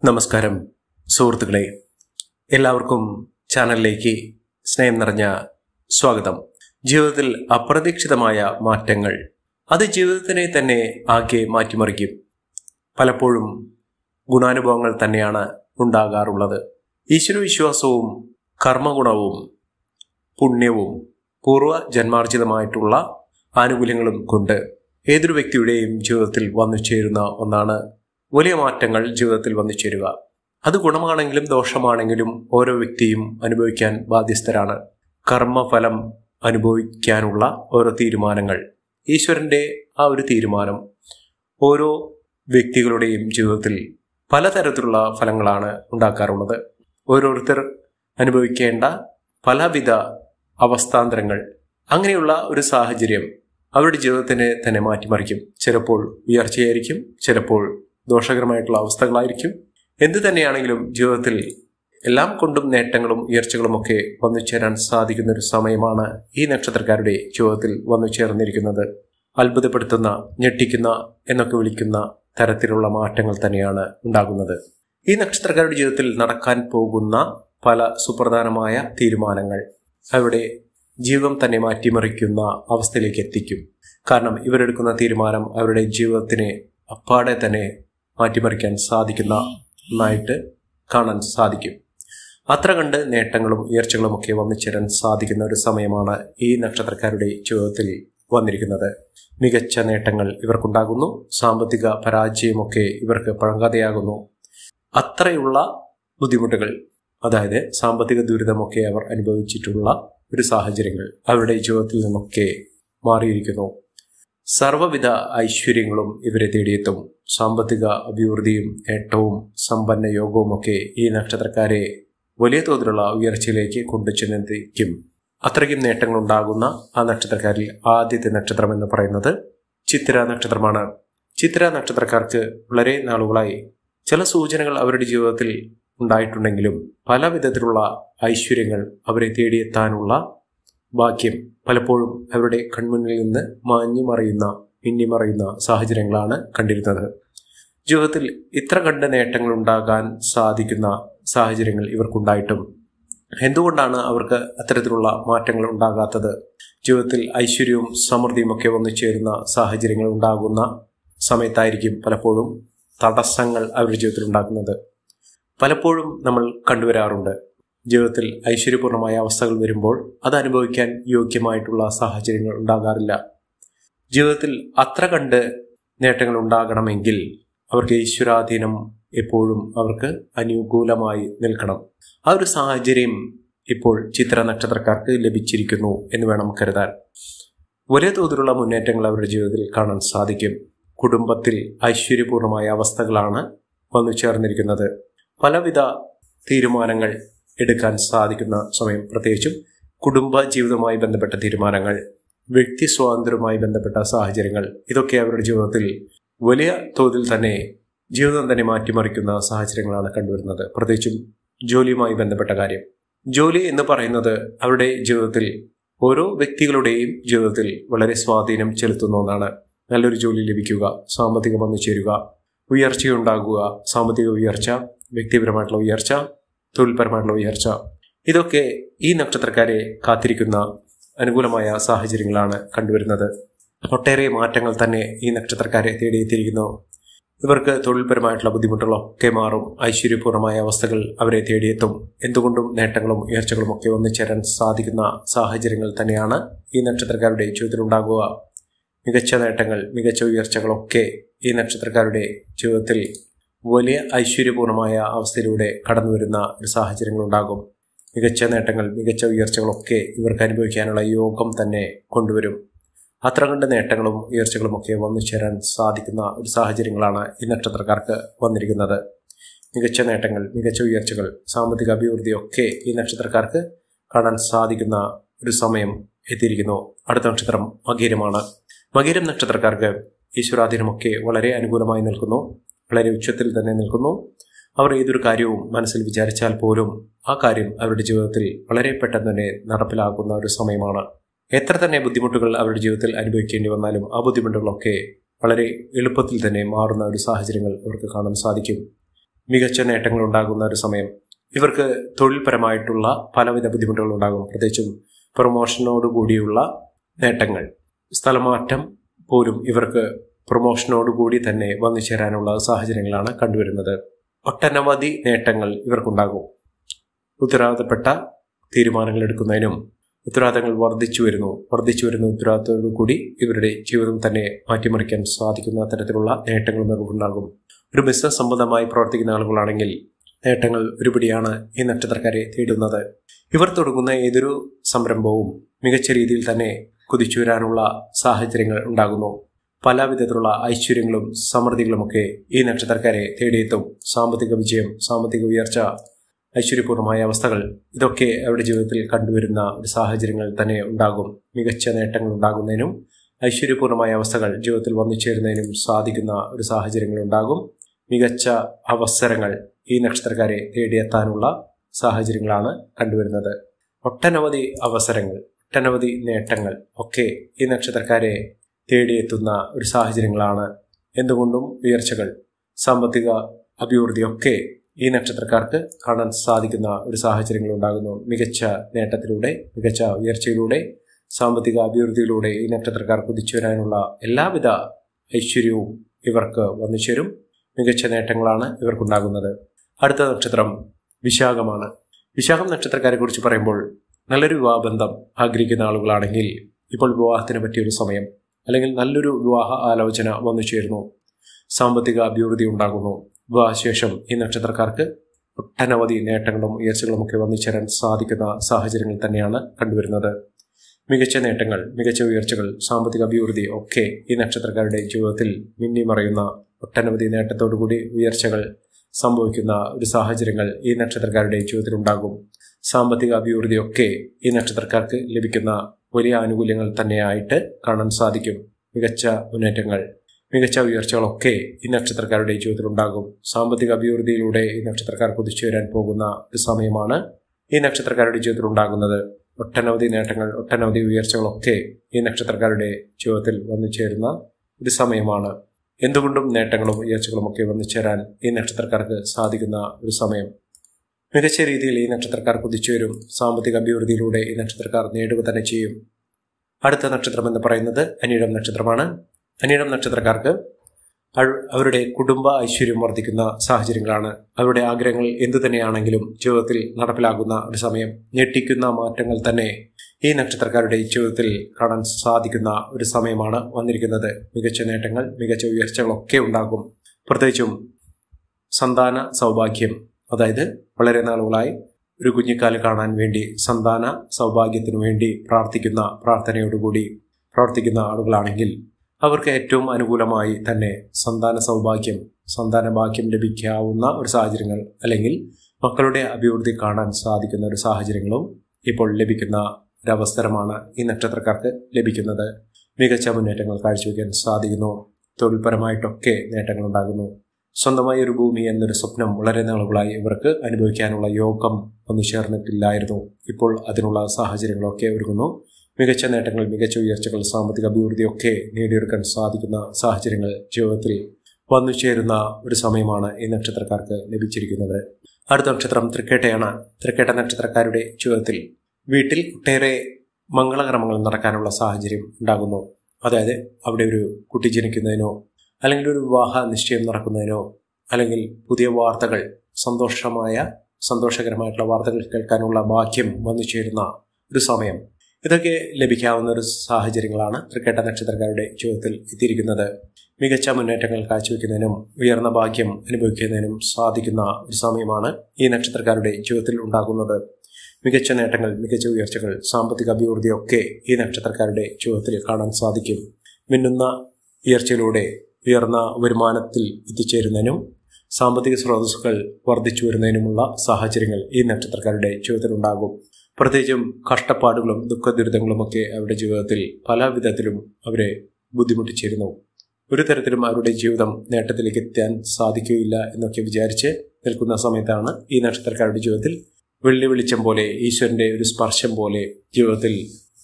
നമസ്കാരം സുഹൃത്തുക്കളെ എല്ലാവർക്കും ചാനലിലേക്ക് സ്നേഹം നിറഞ്ഞ സ്വാഗതം ജീവിതത്തിൽ അപ്രതീക്ഷിതമായ മാറ്റങ്ങൾ അത് ജീവിതത്തിനെ തന്നെ ആകെ മാറ്റിമറിക്കും പലപ്പോഴും ഗുണാനുഭവങ്ങൾ തന്നെയാണ് ഉണ്ടാകാറുള്ളത് ഈശ്വരവിശ്വാസവും കർമ്മഗുണവും പുണ്യവും പൂർവ്വ ജന്മാർജിതമായിട്ടുള്ള ആനുകൂല്യങ്ങളും കൊണ്ട് ഏതൊരു വ്യക്തിയുടെയും ജീവിതത്തിൽ വന്നു ചേരുന്ന ഒന്നാണ് വലിയ മാറ്റങ്ങൾ ജീവിതത്തിൽ വന്നു ചേരുക അത് ഗുണമാണെങ്കിലും ദോഷമാണെങ്കിലും ഓരോ വ്യക്തിയും അനുഭവിക്കാൻ ബാധ്യസ്ഥരാണ് കർമ്മഫലം അനുഭവിക്കാനുള്ള ഓരോ തീരുമാനങ്ങൾ ഈശ്വരന്റെ ആ ഒരു തീരുമാനം ഓരോ വ്യക്തികളുടെയും ജീവിതത്തിൽ പലതരത്തിലുള്ള ഫലങ്ങളാണ് ഉണ്ടാക്കാറുള്ളത് ഓരോരുത്തർ അനുഭവിക്കേണ്ട പലവിധ അവസ്ഥാന്തരങ്ങൾ അങ്ങനെയുള്ള ഒരു സാഹചര്യം അവരുടെ ജീവിതത്തിനെ തന്നെ മാറ്റിമറിക്കും ചിലപ്പോൾ ഉയർച്ചയായിരിക്കും ചിലപ്പോൾ ദോഷകരമായിട്ടുള്ള അവസ്ഥകളായിരിക്കും എന്തു തന്നെയാണെങ്കിലും ജീവിതത്തിൽ എല്ലാം കൊണ്ടും നേട്ടങ്ങളും ഉയർച്ചകളും ഒക്കെ വന്നു ചേരാൻ സാധിക്കുന്ന ഒരു സമയമാണ് ഈ നക്ഷത്രക്കാരുടെ ജീവിതത്തിൽ വന്നു ചേർന്നിരിക്കുന്നത് അത്ഭുതപ്പെടുത്തുന്ന ഞെട്ടിക്കുന്ന എന്നൊക്കെ വിളിക്കുന്ന തരത്തിലുള്ള മാറ്റങ്ങൾ തന്നെയാണ് ഉണ്ടാകുന്നത് ഈ നക്ഷത്രക്കാരുടെ ജീവിതത്തിൽ നടക്കാൻ പോകുന്ന പല സുപ്രധാനമായ തീരുമാനങ്ങൾ അവരുടെ ജീവിതം തന്നെ മാറ്റിമറിക്കുന്ന അവസ്ഥയിലേക്ക് എത്തിക്കും കാരണം ഇവരെടുക്കുന്ന തീരുമാനം അവരുടെ ജീവിതത്തിനെ അപ്പാടെ തന്നെ മാറ്റിമറിക്കാൻ സാധിക്കുന്ന ഒന്നായിട്ട് കാണാൻ സാധിക്കും അത്ര കണ്ട് നേട്ടങ്ങളും ഉയർച്ചകളും ഒക്കെ വന്നു ചേരാൻ സാധിക്കുന്ന ഒരു സമയമാണ് ഈ നക്ഷത്രക്കാരുടെ ജീവിതത്തിൽ വന്നിരിക്കുന്നത് മികച്ച നേട്ടങ്ങൾ ഇവർക്കുണ്ടാകുന്നു സാമ്പത്തിക പരാജയമൊക്കെ ഇവർക്ക് പഴങ്കഥയാകുന്നു അത്രയുള്ള ബുദ്ധിമുട്ടുകൾ അതായത് സാമ്പത്തിക ദുരിതമൊക്കെ അവർ അനുഭവിച്ചിട്ടുള്ള ഒരു സാഹചര്യങ്ങൾ അവരുടെ ജീവിതത്തിൽ നിന്നൊക്കെ മാറിയിരിക്കുന്നു സർവ്വവിധ ഐശ്വര്യങ്ങളും ഇവരെ തേടിയെത്തും സാമ്പത്തിക അഭിവൃദ്ധിയും നേട്ടവും സമ്പന്ന യോഗവും ഒക്കെ ഈ നക്ഷത്രക്കാരെ വലിയ തോതിലുള്ള ഉയർച്ചയിലേക്ക് കൊണ്ടുചെന്നെത്തിക്കും അത്രയ്ക്കും നേട്ടങ്ങൾ ഉണ്ടാകുന്ന ആ നക്ഷത്രക്കാരിൽ ആദ്യത്തെ നക്ഷത്രം എന്ന് പറയുന്നത് ചിത്തിര നക്ഷത്രമാണ് ചിത്തിര നക്ഷത്രക്കാർക്ക് വളരെ നാളുകളായി ചില സൂചനകൾ അവരുടെ ജീവിതത്തിൽ ഉണ്ടായിട്ടുണ്ടെങ്കിലും പല വിധത്തിലുള്ള ഐശ്വര്യങ്ങൾ അവരെ തേടിയെത്താനുള്ള ഭാഗ്യം പലപ്പോഴും അവരുടെ കൺമുന്നിൽ നിന്ന് മാഞ്ഞു മറയുന്ന മിന്നിമറയുന്ന സാഹചര്യങ്ങളാണ് കണ്ടിരുന്നത് ജീവിതത്തിൽ ഇത്ര കണ്ട നേട്ടങ്ങൾ ഉണ്ടാകാൻ സാധിക്കുന്ന സാഹചര്യങ്ങൾ ഇവർക്കുണ്ടായിട്ടും എന്തുകൊണ്ടാണ് അവർക്ക് അത്തരത്തിലുള്ള മാറ്റങ്ങൾ ഉണ്ടാകാത്തത് ജീവിതത്തിൽ ഐശ്വര്യവും സമൃദ്ധിയും ഒക്കെ വന്നു ചേരുന്ന സാഹചര്യങ്ങൾ ഉണ്ടാകുന്ന സമയത്തായിരിക്കും പലപ്പോഴും തടസ്സങ്ങൾ അവരുടെ ജീവിതത്തിൽ ഉണ്ടാക്കുന്നത് പലപ്പോഴും നമ്മൾ കണ്ടുവരാറുണ്ട് ജീവിതത്തിൽ ഐശ്വര്യപൂർണമായ അവസ്ഥകൾ വരുമ്പോൾ അത് അനുഭവിക്കാൻ യോഗ്യമായിട്ടുള്ള സാഹചര്യങ്ങൾ ഉണ്ടാകാറില്ല ജീവിതത്തിൽ അത്ര കണ്ട് നേട്ടങ്ങൾ ഉണ്ടാകണമെങ്കിൽ അവർക്ക് ഈശ്വരാധീനം എപ്പോഴും അവർക്ക് അനുകൂലമായി നിൽക്കണം ആ ഒരു സാഹചര്യം ഇപ്പോൾ ചിത്ര നക്ഷത്രക്കാർക്ക് ലഭിച്ചിരിക്കുന്നു എന്ന് വേണം കരുതാൻ വലിയ തോതിലുള്ള മുന്നേറ്റങ്ങൾ അവരുടെ ജീവിതത്തിൽ കാണാൻ സാധിക്കും കുടുംബത്തിൽ ഐശ്വര്യപൂർണമായ അവസ്ഥകളാണ് വന്നു ചേർന്നിരിക്കുന്നത് പലവിധ തീരുമാനങ്ങൾ എടുക്കാൻ സാധിക്കുന്ന സമയം പ്രത്യേകിച്ചും കുടുംബ ജീവിതവുമായി ബന്ധപ്പെട്ട തീരുമാനങ്ങൾ വ്യക്തി സ്വാതന്ത്ര്യവുമായി ബന്ധപ്പെട്ട സാഹചര്യങ്ങൾ ഇതൊക്കെ അവരുടെ ജീവിതത്തിൽ വലിയ തോതിൽ തന്നെ ജീവിതം തന്നെ മാറ്റിമറിക്കുന്ന സാഹചര്യങ്ങളാണ് കണ്ടുവരുന്നത് പ്രത്യേകിച്ചും ജോലിയുമായി ബന്ധപ്പെട്ട കാര്യം ജോലി എന്ന് പറയുന്നത് അവരുടെ ജീവിതത്തിൽ ഓരോ വ്യക്തികളുടെയും ജീവിതത്തിൽ വളരെ സ്വാധീനം ചെലുത്തുന്ന ഒന്നാണ് നല്ലൊരു ജോലി ലഭിക്കുക സാമ്പത്തികം വന്നു ചേരുക ഉയർച്ചയുണ്ടാകുക സാമ്പത്തിക ഉയർച്ച വ്യക്തിപരമായിട്ടുള്ള ഉയർച്ച തൊഴിൽപരമായിട്ടുള്ള ഉയർച്ച ഇതൊക്കെ ഈ നക്ഷത്രക്കാരെ കാത്തിരിക്കുന്ന അനുകൂലമായ സാഹചര്യങ്ങളാണ് കണ്ടുവരുന്നത് ഒട്ടേറെ മാറ്റങ്ങൾ തന്നെ ഈ നക്ഷത്രക്കാരെ തേടിയെത്തിയിരിക്കുന്നു ഇവർക്ക് തൊഴിൽപരമായിട്ടുള്ള ബുദ്ധിമുട്ടുകളൊക്കെ മാറും ഐശ്വര്യപൂർണമായ അവസ്ഥകൾ അവരെ തേടിയെത്തും എന്തുകൊണ്ടും നേട്ടങ്ങളും ഉയർച്ചകളും ഒക്കെ ഒന്നിച്ചേരാൻ സാധിക്കുന്ന സാഹചര്യങ്ങൾ തന്നെയാണ് ഈ നക്ഷത്രക്കാരുടെ ജീവിതത്തിലുണ്ടാകുക മികച്ച നേട്ടങ്ങൾ മികച്ച ഉയർച്ചകളൊക്കെ ഈ നക്ഷത്രക്കാരുടെ ജീവിതത്തിൽ വലിയ ഐശ്വര്യപൂർണമായ അവസ്ഥയിലൂടെ കടന്നു വരുന്ന ഒരു സാഹചര്യങ്ങളുണ്ടാകും മികച്ച നേട്ടങ്ങൾ മികച്ച ഉയർച്ചകളൊക്കെ ഇവർക്ക് അനുഭവിക്കാനുള്ള യോഗം തന്നെ കൊണ്ടുവരും അത്ര കണ്ട് നേട്ടങ്ങളും ഉയർച്ചകളും ഒക്കെ വന്നു ചേരാൻ സാധിക്കുന്ന ഒരു സാഹചര്യങ്ങളാണ് ഈ നക്ഷത്രക്കാർക്ക് വന്നിരിക്കുന്നത് മികച്ച നേട്ടങ്ങൾ മികച്ച ഉയർച്ചകൾ സാമ്പത്തിക അഭിവൃദ്ധിയൊക്കെ ഈ നക്ഷത്രക്കാർക്ക് കാണാൻ സാധിക്കുന്ന ഒരു സമയം എത്തിയിരിക്കുന്നു അടുത്ത നക്ഷത്രം മകീരമാണ് മകീരം നക്ഷത്രക്കാർക്ക് ഈശ്വരാധീനമൊക്കെ വളരെ അനുകൂലമായി നിൽക്കുന്നു വളരെ ഉച്ചത്തിൽ തന്നെ നിൽക്കുന്നു അവർ ഏതൊരു കാര്യവും മനസ്സിൽ വിചാരിച്ചാൽ പോലും ആ കാര്യം അവരുടെ ജീവിതത്തിൽ വളരെ പെട്ടെന്ന് തന്നെ നടപ്പിലാക്കുന്ന ഒരു സമയമാണ് എത്ര തന്നെ ബുദ്ധിമുട്ടുകൾ അവരുടെ ജീവിതത്തിൽ അനുഭവിക്കേണ്ടി വന്നാലും ആ ബുദ്ധിമുട്ടുകളൊക്കെ വളരെ എളുപ്പത്തിൽ തന്നെ മാറുന്ന ഒരു സാഹചര്യങ്ങൾ അവർക്ക് കാണാൻ സാധിക്കും മികച്ച നേട്ടങ്ങൾ ഉണ്ടാകുന്ന ഒരു സമയം ഇവർക്ക് തൊഴിൽപരമായിട്ടുള്ള പലവിധ ബുദ്ധിമുട്ടുകൾ ഉണ്ടാകും പ്രത്യേകിച്ചും പ്രൊമോഷനോട് കൂടിയുള്ള നേട്ടങ്ങൾ സ്ഥലമാറ്റം പോലും ഇവർക്ക് പ്രൊമോഷനോട് കൂടി തന്നെ വന്നു ചേരാനുള്ള സാഹചര്യങ്ങളാണ് കണ്ടുവരുന്നത് ഒട്ടനവധി നേട്ടങ്ങൾ ഇവർക്കുണ്ടാകും ഉത്തരവാദിത്തപ്പെട്ട തീരുമാനങ്ങൾ എടുക്കുന്നതിനും ഉത്തരവാദിത്തങ്ങൾ വർദ്ധിച്ചു വരുന്നു വർദ്ധിച്ചു വരുന്ന ഉത്തരവാദിത്തത്തോടു കൂടി ഇവരുടെ ജീവിതം തന്നെ മാറ്റിമറിക്കാൻ സാധിക്കുന്ന തരത്തിലുള്ള നേട്ടങ്ങളും ഇവർക്കുണ്ടാകും ഒരു ബിസിനസ് സംബന്ധമായി പ്രവർത്തിക്കുന്ന ആളുകളാണെങ്കിൽ നേട്ടങ്ങൾ ഒരുപടിയാണ് ഈ നക്ഷത്രക്കാരെ തേടുന്നത് ഇവർ തുടങ്ങുന്ന ഏതൊരു സംരംഭവും മികച്ച രീതിയിൽ തന്നെ കുതിച്ചു വരാനുള്ള സാഹചര്യങ്ങൾ ഉണ്ടാകുന്നു പല വിധത്തിലുള്ള ഐശ്വര്യങ്ങളും സമൃദ്ധികളുമൊക്കെ ഈ നക്ഷത്രക്കാരെ തേടിയെത്തും സാമ്പത്തിക വിജയം സാമ്പത്തിക ഉയർച്ച ഐശ്വര്യപൂർണമായ അവസ്ഥകൾ ഇതൊക്കെ അവരുടെ ജീവിതത്തിൽ കണ്ടുവരുന്ന ഒരു സാഹചര്യങ്ങൾ തന്നെ ഉണ്ടാകും മികച്ച നേട്ടങ്ങൾ ഉണ്ടാകുന്നതിനും ഐശ്വര്യപൂർണമായ അവസ്ഥകൾ ജീവിതത്തിൽ വന്നു ചേരുന്നതിനും സാധിക്കുന്ന ഒരു സാഹചര്യങ്ങൾ ഉണ്ടാകും മികച്ച അവസരങ്ങൾ ഈ നക്ഷത്രക്കാരെ തേടിയെത്താനുള്ള സാഹചര്യങ്ങളാണ് കണ്ടുവരുന്നത് ഒട്ടനവധി അവസരങ്ങൾ ഒട്ടനവധി നേട്ടങ്ങൾ ഒക്കെ ഈ നക്ഷത്രക്കാരെ തേടിയെത്തുന്ന ഒരു സാഹചര്യങ്ങളാണ് എന്തുകൊണ്ടും ഉയർച്ചകൾ സാമ്പത്തിക അഭിവൃദ്ധിയൊക്കെ ഈ നക്ഷത്രക്കാർക്ക് കാണാൻ സാധിക്കുന്ന ഒരു സാഹചര്യങ്ങൾ ഉണ്ടാകുന്നു മികച്ച നേട്ടത്തിലൂടെ മികച്ച ഉയർച്ചയിലൂടെ സാമ്പത്തിക അഭിവൃദ്ധിയിലൂടെ ഈ നക്ഷത്രക്കാർ കുതിച്ചു വരാനുള്ള എല്ലാവിധ ഐശ്വര്യവും ഇവർക്ക് വന്നു ചേരും മികച്ച നേട്ടങ്ങളാണ് ഇവർക്കുണ്ടാകുന്നത് അടുത്ത നക്ഷത്രം വിശാഖമാണ് വിശാഖം നക്ഷത്രക്കാരെ കുറിച്ച് പറയുമ്പോൾ നല്ലൊരു വിവാഹബന്ധം ആഗ്രഹിക്കുന്ന ആളുകളാണെങ്കിൽ ഇപ്പോൾ വിവാഹത്തിന് പറ്റിയൊരു സമയം അല്ലെങ്കിൽ നല്ലൊരു വിവാഹ ആലോചന വന്നു ചേരുന്നു സാമ്പത്തിക അഭിവൃദ്ധി ഉണ്ടാകുന്നു വിവാഹശേഷം ഈ നക്ഷത്രക്കാർക്ക് ഒട്ടനവധി നേട്ടങ്ങളും ഉയർച്ചകളും ഒക്കെ വന്നു ചേരാൻ സാധിക്കുന്ന സാഹചര്യങ്ങൾ തന്നെയാണ് കണ്ടുവരുന്നത് മികച്ച നേട്ടങ്ങൾ മികച്ച ഉയർച്ചകൾ സാമ്പത്തിക അഭിവൃദ്ധി ഒക്കെ ഈ നക്ഷത്രക്കാരുടെ ജീവിതത്തിൽ മിന്നിമറയുന്ന ഒട്ടനവധി നേട്ടത്തോടുകൂടി ഉയർച്ചകൾ സംഭവിക്കുന്ന ഒരു സാഹചര്യങ്ങൾ ഈ നക്ഷത്രക്കാരുടെ ജീവിതത്തിൽ ഉണ്ടാകും സാമ്പത്തിക അഭിവൃദ്ധിയൊക്കെ ഈ നക്ഷത്രക്കാർക്ക് ലഭിക്കുന്ന വലിയ ആനുകൂല്യങ്ങൾ തന്നെയായിട്ട് കാണാൻ സാധിക്കും മികച്ച മുന്നേറ്റങ്ങൾ മികച്ച ഉയർച്ചകളൊക്കെ ഈ നക്ഷത്രക്കാരുടെ ജീവിതത്തിൽ ഉണ്ടാകും സാമ്പത്തിക അഭിവൃദ്ധിയിലൂടെ ഈ നക്ഷത്രക്കാർ കുതിച്ചു വരാൻ പോകുന്ന ഒരു സമയമാണ് ഈ നക്ഷത്രക്കാരുടെ ജീവിതത്തിൽ ഉണ്ടാകുന്നത് ഒട്ടനവധി നേട്ടങ്ങൾ ഒട്ടനവധി ഉയർച്ചകളൊക്കെ ഈ നക്ഷത്രക്കാരുടെ ജീവിതത്തിൽ വന്നു ചേരുന്ന ഒരു സമയമാണ് എന്തുകൊണ്ടും നേട്ടങ്ങളും ഉയർച്ചകളും ഒക്കെ വന്നു ചേരാൻ ഈ നക്ഷത്രക്കാർക്ക് സാധിക്കുന്ന ഒരു സമയം മികച്ച രീതിയിൽ ഈ നക്ഷത്രക്കാർ കുതിച്ചു വരും സാമ്പത്തിക അഭിവൃദ്ധിയിലൂടെ ഈ നക്ഷത്രക്കാർ നേടുക തന്നെ ചെയ്യും അടുത്ത നക്ഷത്രം എന്ന് പറയുന്നത് അനിഴം നക്ഷത്രമാണ് അനിഴം നക്ഷത്രക്കാർക്ക് അവരുടെ കുടുംബ ഐശ്വര്യം വർദ്ധിക്കുന്ന സാഹചര്യങ്ങളാണ് അവരുടെ ആഗ്രഹങ്ങൾ എന്തു തന്നെയാണെങ്കിലും ജീവിതത്തിൽ നടപ്പിലാകുന്ന ഒരു സമയം ഞെട്ടിക്കുന്ന മാറ്റങ്ങൾ തന്നെ ഈ നക്ഷത്രക്കാരുടെ ജീവിതത്തിൽ കാണാൻ സാധിക്കുന്ന ഒരു സമയമാണ് വന്നിരിക്കുന്നത് മികച്ച നേട്ടങ്ങൾ മികച്ച ഉയർച്ചകളൊക്കെ ഉണ്ടാകും പ്രത്യേകിച്ചും സന്താന സൗഭാഗ്യം അതായത് വളരെ നാളുകളായി ഒരു കുഞ്ഞിക്കാല് കാണാൻ വേണ്ടി സന്താന സൗഭാഗ്യത്തിനു വേണ്ടി പ്രാർത്ഥിക്കുന്ന പ്രാർത്ഥനയോടുകൂടി പ്രവർത്തിക്കുന്ന ആളുകളാണെങ്കിൽ അവർക്ക് ഏറ്റവും അനുകൂലമായി തന്നെ സന്താന സൗഭാഗ്യം സന്താന ഭാഗ്യം ലഭിക്കാവുന്ന ഒരു സാഹചര്യങ്ങൾ അല്ലെങ്കിൽ മക്കളുടെ അഭിവൃദ്ധി കാണാൻ സാധിക്കുന്ന ഒരു സാഹചര്യങ്ങളും ഇപ്പോൾ ലഭിക്കുന്ന ഒരവസരമാണ് ഈ നക്ഷത്രക്കാർക്ക് ലഭിക്കുന്നത് മികച്ച മുന്നേറ്റങ്ങൾ കാഴ്ചവെക്കാൻ സാധിക്കുന്നു തൊഴിൽപരമായിട്ടൊക്കെ നേട്ടങ്ങൾ ഉണ്ടാകുന്നു സ്വന്തമായ ഒരു ഭൂമി എന്നൊരു സ്വപ്നം വളരെ നാളുകളായി ഇവർക്ക് അനുഭവിക്കാനുള്ള യോഗം ഒന്നു ചേർന്നിട്ടില്ലായിരുന്നു ഇപ്പോൾ അതിനുള്ള സാഹചര്യങ്ങളൊക്കെ ഒരുങ്ങുന്നു മികച്ച നേട്ടങ്ങൾ മികച്ച ഉയർച്ചകൾ സാമ്പത്തിക അഭിവൃദ്ധിയൊക്കെ നേടിയെടുക്കാൻ സാധിക്കുന്ന സാഹചര്യങ്ങൾ ജീവിതത്തിൽ വന്നു ചേരുന്ന ഒരു സമയമാണ് ഈ നക്ഷത്രക്കാർക്ക് ലഭിച്ചിരിക്കുന്നത് അടുത്ത നക്ഷത്രം തൃക്കേട്ടയാണ് തൃക്കേട്ട നക്ഷത്രക്കാരുടെ ജീവിതത്തിൽ വീട്ടിൽ ഒട്ടേറെ മംഗളകർമ്മങ്ങൾ നടക്കാനുള്ള സാഹചര്യം ഉണ്ടാകുന്നു അതായത് അവിടെ ഒരു കുട്ടി ജനിക്കുന്നതിനോ അല്ലെങ്കിൽ ഒരു വിവാഹ നിശ്ചയം നടക്കുന്നതിനോ അല്ലെങ്കിൽ പുതിയ വാർത്തകൾ സന്തോഷമായ സന്തോഷകരമായിട്ടുള്ള വാർത്തകൾ കേൾക്കാനുള്ള ഭാഗ്യം വന്നു ചേരുന്ന ഒരു സമയം ഇതൊക്കെ ലഭിക്കാവുന്ന ഒരു സാഹചര്യങ്ങളാണ് തൃക്കേട്ട നക്ഷത്രക്കാരുടെ ജീവിതത്തിൽ എത്തിയിരിക്കുന്നത് മികച്ച മുന്നേറ്റങ്ങൾ കാഴ്ചവെക്കുന്നതിനും ഉയർന്ന ഭാഗ്യം അനുഭവിക്കുന്നതിനും സാധിക്കുന്ന ഒരു സമയമാണ് ഈ നക്ഷത്രക്കാരുടെ ജീവിതത്തിൽ ഉണ്ടാകുന്നത് മികച്ച നേട്ടങ്ങൾ മികച്ച ഉയർച്ചകൾ സാമ്പത്തിക അഭിവൃദ്ധിയൊക്കെ ഈ നക്ഷത്രക്കാരുടെ ജീവിതത്തിൽ കാണാൻ സാധിക്കും മിന്നുന്ന ഉയർച്ചയിലൂടെ ഉയർന്ന വരുമാനത്തിൽ എത്തിച്ചേരുന്നതിനും സാമ്പത്തിക സ്രോതസ്സുകൾ വർദ്ധിച്ചു വരുന്നതിനുമുള്ള സാഹചര്യങ്ങൾ ഈ നക്ഷത്രക്കാരുടെ ജീവിതത്തിൽ ഉണ്ടാകും പ്രത്യേകിച്ചും കഷ്ടപ്പാടുകളും ദുഃഖ ദുരിതങ്ങളുമൊക്കെ അവരുടെ ജീവിതത്തിൽ പല വിധത്തിലും അവരെ ബുദ്ധിമുട്ടിച്ചിരുന്നു ഒരു തരത്തിലും അവരുടെ ജീവിതം നേട്ടത്തിലേക്ക് എത്താൻ സാധിക്കുകയില്ല എന്നൊക്കെ വിചാരിച്ച് നിൽക്കുന്ന സമയത്താണ് ഈ നക്ഷത്രക്കാരുടെ ജീവിതത്തിൽ വെള്ളി വെളിച്ചം പോലെ ഈശ്വരന്റെ ഒരു സ്പർശം പോലെ ജീവിതത്തിൽ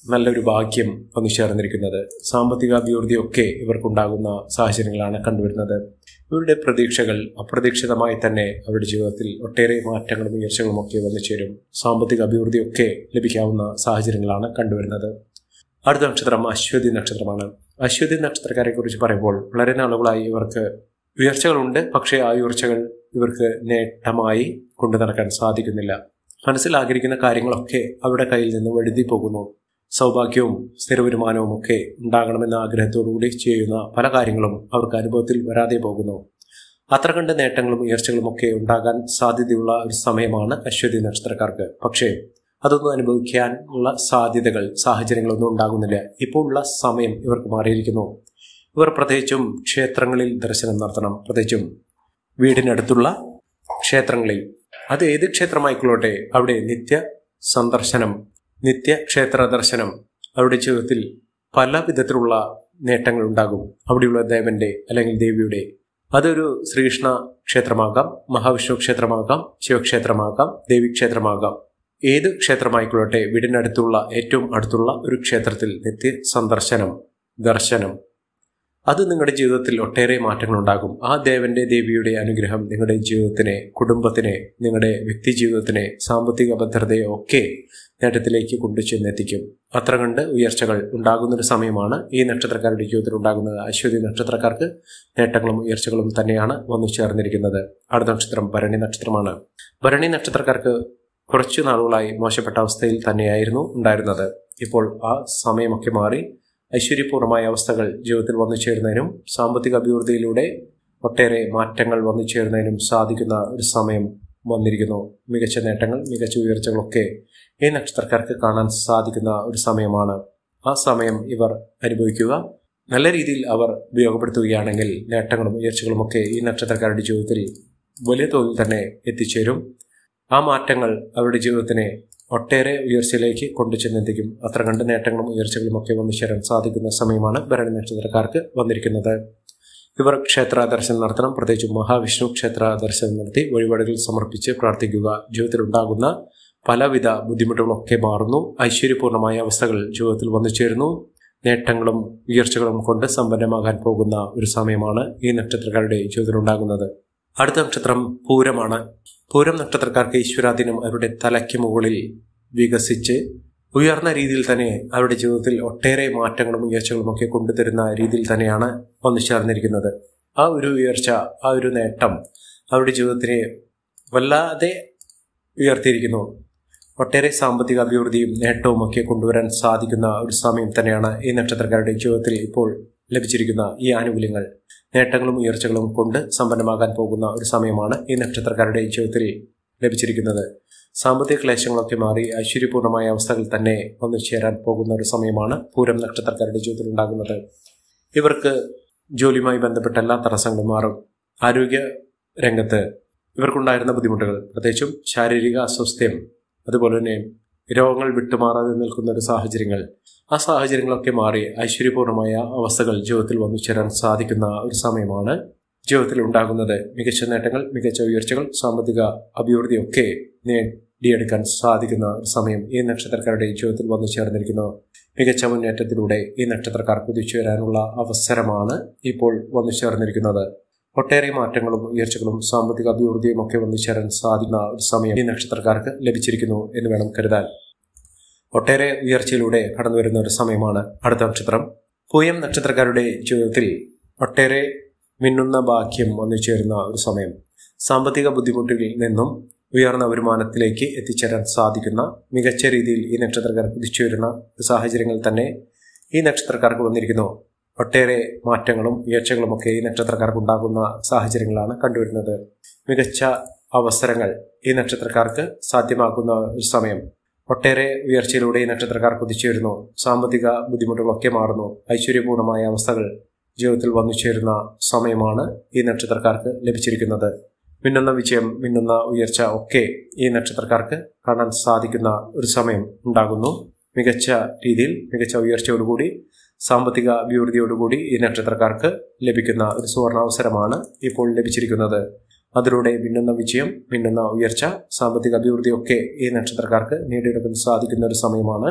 നല്ലൊരു ഭാഗ്യം വന്നു ചേർന്നിരിക്കുന്നത് സാമ്പത്തിക അഭിവൃദ്ധിയൊക്കെ ഇവർക്കുണ്ടാകുന്ന സാഹചര്യങ്ങളാണ് കണ്ടുവരുന്നത് ഇവരുടെ പ്രതീക്ഷകൾ അപ്രതീക്ഷിതമായി തന്നെ അവരുടെ ജീവിതത്തിൽ ഒട്ടേറെ മാറ്റങ്ങളും ഉയർച്ചകളും ഒക്കെ വന്നു ചേരും സാമ്പത്തിക അഭിവൃദ്ധിയൊക്കെ ലഭിക്കാവുന്ന സാഹചര്യങ്ങളാണ് കണ്ടുവരുന്നത് അടുത്ത നക്ഷത്രം അശ്വതി നക്ഷത്രമാണ് അശ്വതി നക്ഷത്രക്കാരെ കുറിച്ച് പറയുമ്പോൾ വളരെ നാളുകളായി ഇവർക്ക് ഉയർച്ചകളുണ്ട് പക്ഷേ ആ ഉയർച്ചകൾ ഇവർക്ക് നേട്ടമായി കൊണ്ടു നടക്കാൻ സാധിക്കുന്നില്ല മനസ്സിൽ ആഗ്രഹിക്കുന്ന കാര്യങ്ങളൊക്കെ അവരുടെ കയ്യിൽ നിന്ന് വഴുതി പോകുന്നു സൗഭാഗ്യവും സ്ഥിരവരുമാനവും ഒക്കെ ഉണ്ടാകണമെന്ന ആഗ്രഹത്തോടുകൂടി ചെയ്യുന്ന പല കാര്യങ്ങളും അവർക്ക് അനുഭവത്തിൽ വരാതെ പോകുന്നു അത്ര കണ്ട് നേട്ടങ്ങളും ഉയർച്ചകളും ഒക്കെ ഉണ്ടാകാൻ സാധ്യതയുള്ള ഒരു സമയമാണ് അശ്വതി നക്ഷത്രക്കാർക്ക് പക്ഷേ അതൊന്നും അനുഭവിക്കാനുള്ള സാധ്യതകൾ സാഹചര്യങ്ങളൊന്നും ഉണ്ടാകുന്നില്ല ഇപ്പോൾ ഉള്ള സമയം ഇവർക്ക് മാറിയിരിക്കുന്നു ഇവർ പ്രത്യേകിച്ചും ക്ഷേത്രങ്ങളിൽ ദർശനം നടത്തണം പ്രത്യേകിച്ചും വീടിനടുത്തുള്ള ക്ഷേത്രങ്ങളിൽ അത് ഏത് ക്ഷേത്രമായിക്കൊള്ളട്ടെ അവിടെ നിത്യ സന്ദർശനം നിത്യ ക്ഷേത്ര ദർശനം അവരുടെ ജീവിതത്തിൽ പല വിധത്തിലുള്ള നേട്ടങ്ങൾ ഉണ്ടാകും അവിടെയുള്ള ദേവന്റെ അല്ലെങ്കിൽ ദേവിയുടെ അതൊരു ശ്രീകൃഷ്ണ ക്ഷേത്രമാകാം മഹാവിഷ്ണു ക്ഷേത്രമാകാം ശിവക്ഷേത്രമാകാം ദേവീക്ഷേത്രമാകാം ഏത് ക്ഷേത്രമായിക്കൊള്ളട്ടെ വീടിനടുത്തുള്ള ഏറ്റവും അടുത്തുള്ള ഒരു ക്ഷേത്രത്തിൽ നിത്യ സന്ദർശനം ദർശനം അത് നിങ്ങളുടെ ജീവിതത്തിൽ ഒട്ടേറെ മാറ്റങ്ങൾ ഉണ്ടാകും ആ ദേവന്റെ ദേവിയുടെ അനുഗ്രഹം നിങ്ങളുടെ ജീവിതത്തിനെ കുടുംബത്തിനെ നിങ്ങളുടെ വ്യക്തി ജീവിതത്തിനെ സാമ്പത്തിക ഭദ്രതയെ ഒക്കെ നേട്ടത്തിലേക്ക് കൊണ്ടുചെന്നെത്തിക്കും അത്ര കണ്ട് ഉയർച്ചകൾ ഉണ്ടാകുന്ന ഒരു സമയമാണ് ഈ നക്ഷത്രക്കാരുടെ ജീവിതത്തിൽ ഉണ്ടാകുന്നത് അശ്വതി നക്ഷത്രക്കാർക്ക് നേട്ടങ്ങളും ഉയർച്ചകളും തന്നെയാണ് വന്നു ചേർന്നിരിക്കുന്നത് അടുത്ത നക്ഷത്രം ഭരണി നക്ഷത്രമാണ് ഭരണി നക്ഷത്രക്കാർക്ക് കുറച്ചു നാളുകളായി മോശപ്പെട്ട അവസ്ഥയിൽ തന്നെയായിരുന്നു ഉണ്ടായിരുന്നത് ഇപ്പോൾ ആ സമയമൊക്കെ മാറി ഐശ്വര്യപൂർണമായ അവസ്ഥകൾ ജീവിതത്തിൽ വന്നു ചേരുന്നതിനും സാമ്പത്തിക അഭിവൃദ്ധിയിലൂടെ ഒട്ടേറെ മാറ്റങ്ങൾ വന്നു ചേരുന്നതിനും സാധിക്കുന്ന ഒരു സമയം വന്നിരിക്കുന്നു മികച്ച നേട്ടങ്ങൾ മികച്ച ഉയർച്ചകളൊക്കെ ഈ നക്ഷത്രക്കാർക്ക് കാണാൻ സാധിക്കുന്ന ഒരു സമയമാണ് ആ സമയം ഇവർ അനുഭവിക്കുക നല്ല രീതിയിൽ അവർ ഉപയോഗപ്പെടുത്തുകയാണെങ്കിൽ നേട്ടങ്ങളും ഉയർച്ചകളും ഒക്കെ ഈ നക്ഷത്രക്കാരുടെ ജീവിതത്തിൽ വലിയ തോതിൽ തന്നെ എത്തിച്ചേരും ആ മാറ്റങ്ങൾ അവരുടെ ജീവിതത്തിനെ ഒട്ടേറെ ഉയർച്ചയിലേക്ക് കൊണ്ടുചെന്നെത്തിക്കും അത്ര കണ്ട് നേട്ടങ്ങളും ഉയർച്ചകളും ഒക്കെ വന്നു ചേരാൻ സാധിക്കുന്ന സമയമാണ് ഭരണി നക്ഷത്രക്കാർക്ക് വന്നിരിക്കുന്നത് ഇവർ ക്ഷേത്ര ദർശനം നടത്തണം പ്രത്യേകിച്ച് മഹാവിഷ്ണു ക്ഷേത്ര ദർശനം നടത്തി വഴിപാടുകൾ സമർപ്പിച്ച് പ്രാർത്ഥിക്കുക ജീവിതത്തിൽ ഉണ്ടാകുന്ന പലവിധ ബുദ്ധിമുട്ടുകളൊക്കെ മാറുന്നു ഐശ്വര്യപൂർണമായ അവസ്ഥകൾ ജീവിതത്തിൽ വന്നു ചേരുന്നു നേട്ടങ്ങളും ഉയർച്ചകളും കൊണ്ട് സമ്പന്നമാകാൻ പോകുന്ന ഒരു സമയമാണ് ഈ നക്ഷത്രക്കാരുടെ ജീവിതത്തിൽ ഉണ്ടാകുന്നത് അടുത്ത നക്ഷത്രം പൂരമാണ് പൂരം നക്ഷത്രക്കാർക്ക് ഈശ്വരാധീനം അവരുടെ തലയ്ക്ക് മുകളിൽ വികസിച്ച് ഉയർന്ന രീതിയിൽ തന്നെ അവരുടെ ജീവിതത്തിൽ ഒട്ടേറെ മാറ്റങ്ങളും ഉയർച്ചകളും ഒക്കെ കൊണ്ടുതരുന്ന രീതിയിൽ തന്നെയാണ് വന്നു ചേർന്നിരിക്കുന്നത് ആ ഒരു ഉയർച്ച ആ ഒരു നേട്ടം അവരുടെ ജീവിതത്തിനെ വല്ലാതെ ഉയർത്തിയിരിക്കുന്നു ഒട്ടേറെ സാമ്പത്തിക അഭിവൃദ്ധിയും നേട്ടവും ഒക്കെ കൊണ്ടുവരാൻ സാധിക്കുന്ന ഒരു സമയം തന്നെയാണ് ഈ നക്ഷത്രക്കാരുടെ ജീവിതത്തിൽ ഇപ്പോൾ ലഭിച്ചിരിക്കുന്ന ഈ ആനുകൂല്യങ്ങൾ നേട്ടങ്ങളും ഉയർച്ചകളും കൊണ്ട് സമ്പന്നമാകാൻ പോകുന്ന ഒരു സമയമാണ് ഈ നക്ഷത്രക്കാരുടെ ജീവിതത്തിൽ ലഭിച്ചിരിക്കുന്നത് സാമ്പത്തിക ക്ലേശങ്ങളൊക്കെ മാറി ഐശ്വര്യപൂർണമായ അവസ്ഥകൾ തന്നെ വന്നു ചേരാൻ പോകുന്ന ഒരു സമയമാണ് പൂരം നക്ഷത്രക്കാരുടെ ജീവിതത്തിൽ ഉണ്ടാകുന്നത് ഇവർക്ക് ജോലിയുമായി ബന്ധപ്പെട്ട എല്ലാ തടസ്സങ്ങളും മാറും ആരോഗ്യ രംഗത്ത് ഇവർക്കുണ്ടായിരുന്ന ബുദ്ധിമുട്ടുകൾ പ്രത്യേകിച്ചും ശാരീരിക അസ്വസ്ഥ്യം അതുപോലെ തന്നെ രോഗങ്ങൾ വിട്ടുമാറാതെ നിൽക്കുന്ന ഒരു സാഹചര്യങ്ങൾ ആ സാഹചര്യങ്ങളൊക്കെ മാറി ഐശ്വര്യപൂർണമായ അവസ്ഥകൾ ജീവിതത്തിൽ വന്നു ചേരാൻ സാധിക്കുന്ന ഒരു സമയമാണ് ജീവിതത്തിൽ ഉണ്ടാകുന്നത് മികച്ച നേട്ടങ്ങൾ മികച്ച ഉയർച്ചകൾ സാമ്പത്തിക അഭിവൃദ്ധിയൊക്കെ നേടിയെടുക്കാൻ സാധിക്കുന്ന ഒരു സമയം ഈ നക്ഷത്രക്കാരുടെ ജീവിതത്തിൽ വന്നു ചേർന്നിരിക്കുന്നു മികച്ച മുന്നേറ്റത്തിലൂടെ ഈ നക്ഷത്രക്കാർ കുതിച്ചു വരാനുള്ള അവസരമാണ് ഇപ്പോൾ വന്നു ചേർന്നിരിക്കുന്നത് ഒട്ടേറെ മാറ്റങ്ങളും ഉയർച്ചകളും സാമ്പത്തിക അഭിവൃദ്ധിയും ഒക്കെ വന്നു ചേരാൻ സാധിക്കുന്ന ഒരു സമയം ഈ നക്ഷത്രക്കാർക്ക് ലഭിച്ചിരിക്കുന്നു എന്ന് വേണം കരുതാൻ ഒട്ടേറെ ഉയർച്ചയിലൂടെ കടന്നു വരുന്ന ഒരു സമയമാണ് അടുത്ത നക്ഷത്രം പൂയം നക്ഷത്രക്കാരുടെ ജീവിതത്തിൽ ഒട്ടേറെ മിന്നുന്ന ഭാഗ്യം വന്നു ചേരുന്ന ഒരു സമയം സാമ്പത്തിക ബുദ്ധിമുട്ടുകളിൽ നിന്നും ഉയർന്ന വരുമാനത്തിലേക്ക് എത്തിച്ചേരാൻ സാധിക്കുന്ന മികച്ച രീതിയിൽ ഈ നക്ഷത്രക്കാർ കുതിച്ചു വരുന്ന സാഹചര്യങ്ങൾ തന്നെ ഈ നക്ഷത്രക്കാർക്ക് വന്നിരിക്കുന്നു ഒട്ടേറെ മാറ്റങ്ങളും ഉയർച്ചകളും ഒക്കെ ഈ നക്ഷത്രക്കാർക്ക് ഉണ്ടാകുന്ന സാഹചര്യങ്ങളാണ് കണ്ടുവരുന്നത് മികച്ച അവസരങ്ങൾ ഈ നക്ഷത്രക്കാർക്ക് സാധ്യമാക്കുന്ന ഒരു സമയം ഒട്ടേറെ ഉയർച്ചയിലൂടെ ഈ നക്ഷത്രക്കാർ കുതിച്ചു വരുന്നു സാമ്പത്തിക ബുദ്ധിമുട്ടുകളൊക്കെ മാറുന്നു ഐശ്വര്യപൂർണമായ അവസ്ഥകൾ ജീവിതത്തിൽ വന്നു ചേരുന്ന സമയമാണ് ഈ നക്ഷത്രക്കാർക്ക് ലഭിച്ചിരിക്കുന്നത് മിന്നുന്ന വിജയം മിന്നുന്ന ഉയർച്ച ഒക്കെ ഈ നക്ഷത്രക്കാർക്ക് കാണാൻ സാധിക്കുന്ന ഒരു സമയം ഉണ്ടാകുന്നു മികച്ച രീതിയിൽ മികച്ച ഉയർച്ചയോടുകൂടി സാമ്പത്തിക അഭിവൃദ്ധിയോടുകൂടി ഈ നക്ഷത്രക്കാർക്ക് ലഭിക്കുന്ന ഒരു സുവർണാവസരമാണ് ഇപ്പോൾ ലഭിച്ചിരിക്കുന്നത് അതിലൂടെ മിന്നുന്ന വിജയം മിന്നുന്ന ഉയർച്ച സാമ്പത്തിക അഭിവൃദ്ധിയൊക്കെ ഈ നക്ഷത്രക്കാർക്ക് നേടിയെടുക്കാൻ സാധിക്കുന്ന ഒരു സമയമാണ്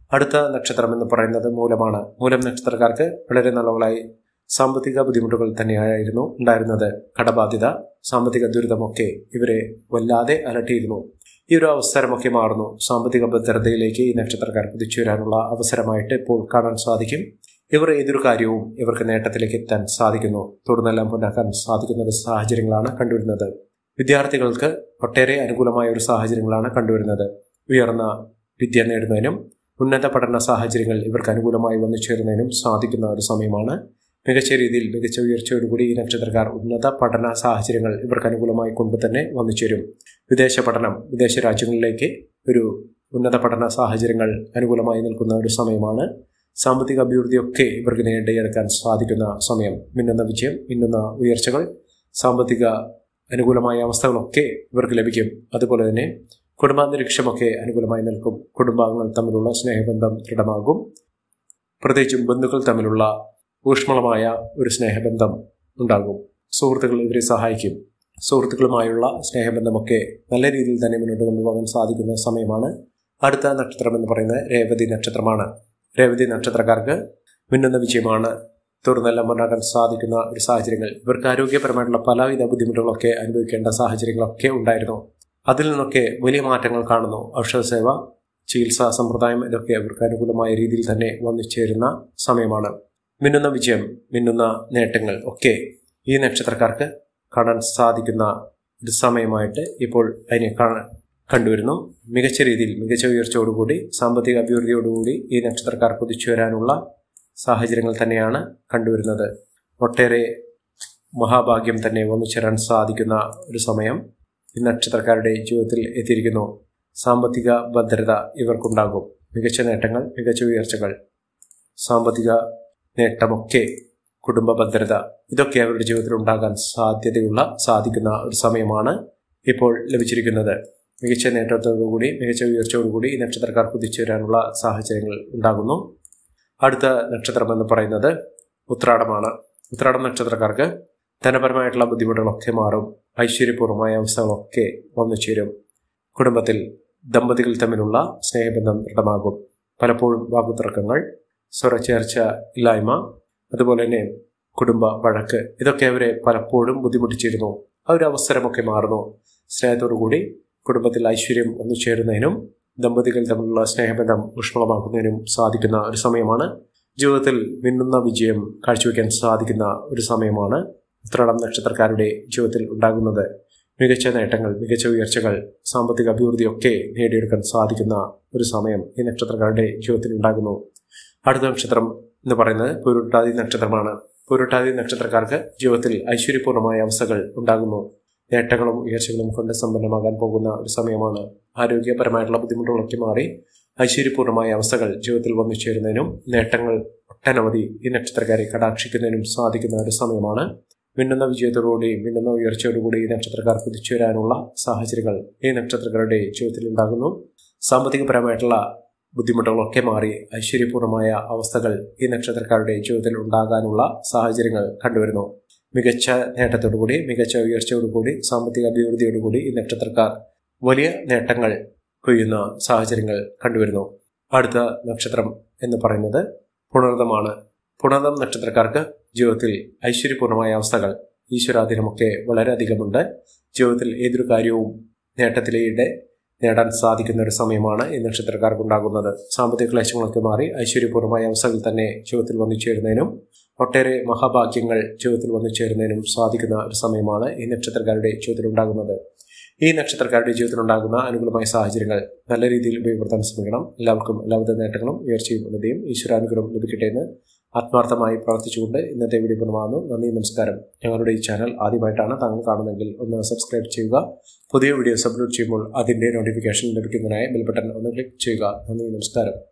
അടുത്ത നക്ഷത്രം എന്ന് പറയുന്നത് മൂലമാണ് മൂലം നക്ഷത്രക്കാർക്ക് വളരെ നല്ലവളായി സാമ്പത്തിക ബുദ്ധിമുട്ടുകൾ തന്നെയായിരുന്നു ഉണ്ടായിരുന്നത് കടബാധ്യത സാമ്പത്തിക ദുരിതമൊക്കെ ഇവരെ വല്ലാതെ അലട്ടിയിരുന്നു ഈ ഒരു അവസരമൊക്കെ മാറുന്നു സാമ്പത്തിക ഭദ്രതയിലേക്ക് ഈ നക്ഷത്രക്കാർ കുതിച്ചുവരാനുള്ള അവസരമായിട്ട് ഇപ്പോൾ കാണാൻ സാധിക്കും ഇവർ ഏതൊരു കാര്യവും ഇവർക്ക് നേട്ടത്തിലേക്ക് എത്താൻ സാധിക്കുന്നു തുടർന്നെല്ലാം മുന്നാക്കാൻ സാധിക്കുന്ന ഒരു സാഹചര്യങ്ങളാണ് കണ്ടുവരുന്നത് വിദ്യാർത്ഥികൾക്ക് ഒട്ടേറെ അനുകൂലമായ ഒരു സാഹചര്യങ്ങളാണ് കണ്ടുവരുന്നത് ഉയർന്ന വിദ്യ നേടുന്നതിനും ഉന്നത പഠന സാഹചര്യങ്ങൾ ഇവർക്ക് അനുകൂലമായി വന്നു ചേരുന്നതിനും സാധിക്കുന്ന ഒരു സമയമാണ് മികച്ച രീതിയിൽ മികച്ച ഉയർച്ചയോടുകൂടി ഈ നക്ഷത്രക്കാർ ഉന്നത പഠന സാഹചര്യങ്ങൾ ഇവർക്ക് അനുകൂലമായി കൊണ്ട് തന്നെ വന്നു ചേരും വിദേശ പഠനം വിദേശ രാജ്യങ്ങളിലേക്ക് ഒരു ഉന്നത പഠന സാഹചര്യങ്ങൾ അനുകൂലമായി നിൽക്കുന്ന ഒരു സമയമാണ് സാമ്പത്തിക അഭിവൃദ്ധിയൊക്കെ ഇവർക്ക് നേടിയെടുക്കാൻ സാധിക്കുന്ന സമയം മിന്നുന്ന വിജയം മിന്നുന്ന ഉയർച്ചകൾ സാമ്പത്തിക അനുകൂലമായ അവസ്ഥകളൊക്കെ ഇവർക്ക് ലഭിക്കും അതുപോലെ തന്നെ കുടുംബാന്തരീക്ഷമൊക്കെ അനുകൂലമായി നിൽക്കും കുടുംബാംഗങ്ങൾ തമ്മിലുള്ള സ്നേഹബന്ധം ദൃഢമാകും പ്രത്യേകിച്ചും ബന്ധുക്കൾ തമ്മിലുള്ള ഊഷ്മളമായ ഒരു സ്നേഹബന്ധം ഉണ്ടാകും സുഹൃത്തുക്കൾ ഇവരെ സഹായിക്കും സുഹൃത്തുക്കളുമായുള്ള സ്നേഹബന്ധമൊക്കെ നല്ല രീതിയിൽ തന്നെ മുന്നോട്ട് കൊണ്ടുപോകാൻ സാധിക്കുന്ന സമയമാണ് അടുത്ത നക്ഷത്രം എന്ന് പറയുന്നത് രേവതി നക്ഷത്രമാണ് രേവതി നക്ഷത്രക്കാർക്ക് മിന്നുന്ന വിജയമാണ് തുടർന്നെല്ലാം മുന്നേറാൻ സാധിക്കുന്ന ഒരു സാഹചര്യങ്ങൾ ഇവർക്ക് ആരോഗ്യപരമായിട്ടുള്ള പലവിധ ബുദ്ധിമുട്ടുകളൊക്കെ അനുഭവിക്കേണ്ട സാഹചര്യങ്ങളൊക്കെ ഉണ്ടായിരുന്നു അതിൽ നിന്നൊക്കെ വലിയ മാറ്റങ്ങൾ കാണുന്നു ഔഷധസേവ ചികിത്സാ സമ്പ്രദായം ഇതൊക്കെ അവർക്ക് അനുകൂലമായ രീതിയിൽ തന്നെ വന്നു ചേരുന്ന സമയമാണ് മിന്നുന്ന വിജയം മിന്നുന്ന നേട്ടങ്ങൾ ഒക്കെ ഈ നക്ഷത്രക്കാർക്ക് കാണാൻ സാധിക്കുന്ന ഒരു സമയമായിട്ട് ഇപ്പോൾ അതിനെ കാണാൻ കണ്ടുവരുന്നു മികച്ച രീതിയിൽ മികച്ച ഉയർച്ചയോടുകൂടി സാമ്പത്തിക അഭിവൃദ്ധിയോടുകൂടി ഈ നക്ഷത്രക്കാർ കുതിച്ചു വരാനുള്ള സാഹചര്യങ്ങൾ തന്നെയാണ് കണ്ടുവരുന്നത് ഒട്ടേറെ മഹാഭാഗ്യം തന്നെ വന്നു ചേരാൻ സാധിക്കുന്ന ഒരു സമയം ഈ നക്ഷത്രക്കാരുടെ ജീവിതത്തിൽ എത്തിയിരിക്കുന്നു സാമ്പത്തിക ഭദ്രത ഇവർക്കുണ്ടാകും മികച്ച നേട്ടങ്ങൾ മികച്ച ഉയർച്ചകൾ സാമ്പത്തിക നേട്ടമൊക്കെ കുടുംബ ഭദ്രത ഇതൊക്കെ അവരുടെ ജീവിതത്തിൽ ഉണ്ടാകാൻ സാധ്യതയുള്ള സാധിക്കുന്ന ഒരു സമയമാണ് ഇപ്പോൾ ലഭിച്ചിരിക്കുന്നത് മികച്ച നേട്ടത്തോടുകൂടി മികച്ച ഉയർച്ചയോടുകൂടി ഈ നക്ഷത്രക്കാർ കുതിച്ചുവരാനുള്ള സാഹചര്യങ്ങൾ ഉണ്ടാകുന്നു അടുത്ത നക്ഷത്രം എന്ന് പറയുന്നത് ഉത്രാടമാണ് ഉത്രാടം നക്ഷത്രക്കാർക്ക് ധനപരമായിട്ടുള്ള ബുദ്ധിമുട്ടുകളൊക്കെ മാറും ഐശ്വര്യപൂർവമായ അവസ്ഥകളൊക്കെ വന്നു ചേരും കുടുംബത്തിൽ ദമ്പതികൾ തമ്മിലുള്ള സ്നേഹബന്ധം ദൃഢമാകും പലപ്പോഴും വാക്കുതർക്കങ്ങൾ സ്വരച്ചേർച്ച ഇല്ലായ്മ അതുപോലെ തന്നെ കുടുംബ വഴക്ക് ഇതൊക്കെ അവരെ പലപ്പോഴും ബുദ്ധിമുട്ടിച്ചിരുന്നു ആ ഒരു അവസരമൊക്കെ മാറുന്നു സ്നേഹത്തോടുകൂടി കുടുംബത്തിൽ ഐശ്വര്യം ഒന്നു ചേരുന്നതിനും ദമ്പതികൾ തമ്മിലുള്ള സ്നേഹബന്ധം ഊഷ്മളമാക്കുന്നതിനും സാധിക്കുന്ന ഒരു സമയമാണ് ജീവിതത്തിൽ മിന്നുന്ന വിജയം കാഴ്ചവെക്കാൻ സാധിക്കുന്ന ഒരു സമയമാണ് ഉത്രാടം നക്ഷത്രക്കാരുടെ ജീവിതത്തിൽ ഉണ്ടാകുന്നത് മികച്ച നേട്ടങ്ങൾ മികച്ച ഉയർച്ചകൾ സാമ്പത്തിക അഭിവൃദ്ധിയൊക്കെ നേടിയെടുക്കാൻ സാധിക്കുന്ന ഒരു സമയം ഈ നക്ഷത്രക്കാരുടെ ജീവിതത്തിൽ ഉണ്ടാകുന്നു അടുത്ത നക്ഷത്രം എന്ന് പറയുന്നത് പൂരുട്ടാതി നക്ഷത്രമാണ് പൂരുട്ടാതി നക്ഷത്രക്കാർക്ക് ജീവിതത്തിൽ ഐശ്വര്യപൂർണമായ അവസ്ഥകൾ ഉണ്ടാകുന്നു നേട്ടങ്ങളും ഉയർച്ചകളും കൊണ്ട് സമ്പന്നമാകാൻ പോകുന്ന ഒരു സമയമാണ് ആരോഗ്യപരമായിട്ടുള്ള ബുദ്ധിമുട്ടുകളൊക്കെ മാറി ഐശ്വര്യപൂർണമായ അവസ്ഥകൾ ജീവിതത്തിൽ വന്നു ചേരുന്നതിനും നേട്ടങ്ങൾ ഒട്ടനവധി ഈ നക്ഷത്രക്കാരെ കടാക്ഷിക്കുന്നതിനും സാധിക്കുന്ന ഒരു സമയമാണ് മിന്നുന്ന വിജയത്തോടുകൂടി മിന്നുന്ന ഉയർച്ചയോടുകൂടി ഈ നക്ഷത്രക്കാർ കുതിച്ചു വരാനുള്ള സാഹചര്യങ്ങൾ ഈ നക്ഷത്രക്കാരുടെ ജീവിതത്തിൽ ഉണ്ടാകുന്നു സാമ്പത്തികപരമായിട്ടുള്ള ബുദ്ധിമുട്ടുകളൊക്കെ മാറി ഐശ്വര്യപൂർണമായ അവസ്ഥകൾ ഈ നക്ഷത്രക്കാരുടെ ജീവിതത്തിൽ ഉണ്ടാകാനുള്ള സാഹചര്യങ്ങൾ കണ്ടുവരുന്നു മികച്ച നേട്ടത്തോടുകൂടി മികച്ച ഉയർച്ചയോടുകൂടി സാമ്പത്തിക അഭിവൃദ്ധിയോടുകൂടി ഈ നക്ഷത്രക്കാർ വലിയ നേട്ടങ്ങൾ കൊയ്യുന്ന സാഹചര്യങ്ങൾ കണ്ടുവരുന്നു അടുത്ത നക്ഷത്രം എന്ന് പറയുന്നത് പുണർദമാണ് പുണർദം നക്ഷത്രക്കാർക്ക് ജീവിതത്തിൽ ഐശ്വര്യപൂർണമായ അവസ്ഥകൾ ഈശ്വരാധീനമൊക്കെ വളരെയധികമുണ്ട് ജീവിതത്തിൽ ഏതൊരു കാര്യവും നേട്ടത്തിലൂടെ നേടാൻ സാധിക്കുന്ന ഒരു സമയമാണ് ഈ നക്ഷത്രക്കാർക്ക് ഉണ്ടാകുന്നത് സാമ്പത്തിക ക്ലേശങ്ങളൊക്കെ മാറി ഐശ്വര്യപൂർണമായ അവസ്ഥകൾ തന്നെ ജീവിതത്തിൽ വന്നു ചേരുന്നതിനും ഒട്ടേറെ മഹാഭാഗ്യങ്ങൾ ജീവിതത്തിൽ വന്നു ചേരുന്നതിനും സാധിക്കുന്ന ഒരു സമയമാണ് ഈ നക്ഷത്രക്കാരുടെ ജീവിതത്തിൽ ഉണ്ടാകുന്നത് ഈ നക്ഷത്രക്കാരുടെ ജീവിതത്തിൽ ഉണ്ടാകുന്ന അനുകൂലമായ സാഹചര്യങ്ങൾ നല്ല രീതിയിൽ ഉപയോഗപ്പെടുത്താൻ ശ്രമിക്കണം എല്ലാവർക്കും എല്ലാവിധ നേട്ടങ്ങളും ഉയർച്ചയും ഉന്നതിയും ഈശ്വരാനുഗ്രഹം ലഭിക്കട്ടെ എന്ന് ആത്മാർത്ഥമായി പ്രാർത്ഥിച്ചുകൊണ്ട് ഇന്നത്തെ വീഡിയോ പൂർണ്ണമാകുന്നു നന്ദി നമസ്കാരം ഞങ്ങളുടെ ഈ ചാനൽ ആദ്യമായിട്ടാണ് താങ്കൾ കാണുന്നതെങ്കിൽ ഒന്ന് സബ്സ്ക്രൈബ് ചെയ്യുക പുതിയ വീഡിയോസ് അപ്ലോഡ് ചെയ്യുമ്പോൾ അതിൻ്റെ നോട്ടിഫിക്കേഷൻ ലഭിക്കുന്നതിനായി ബെൽ ബട്ടൺ ഒന്ന് ക്ലിക്ക് ചെയ്യുക നന്ദി നമസ്കാരം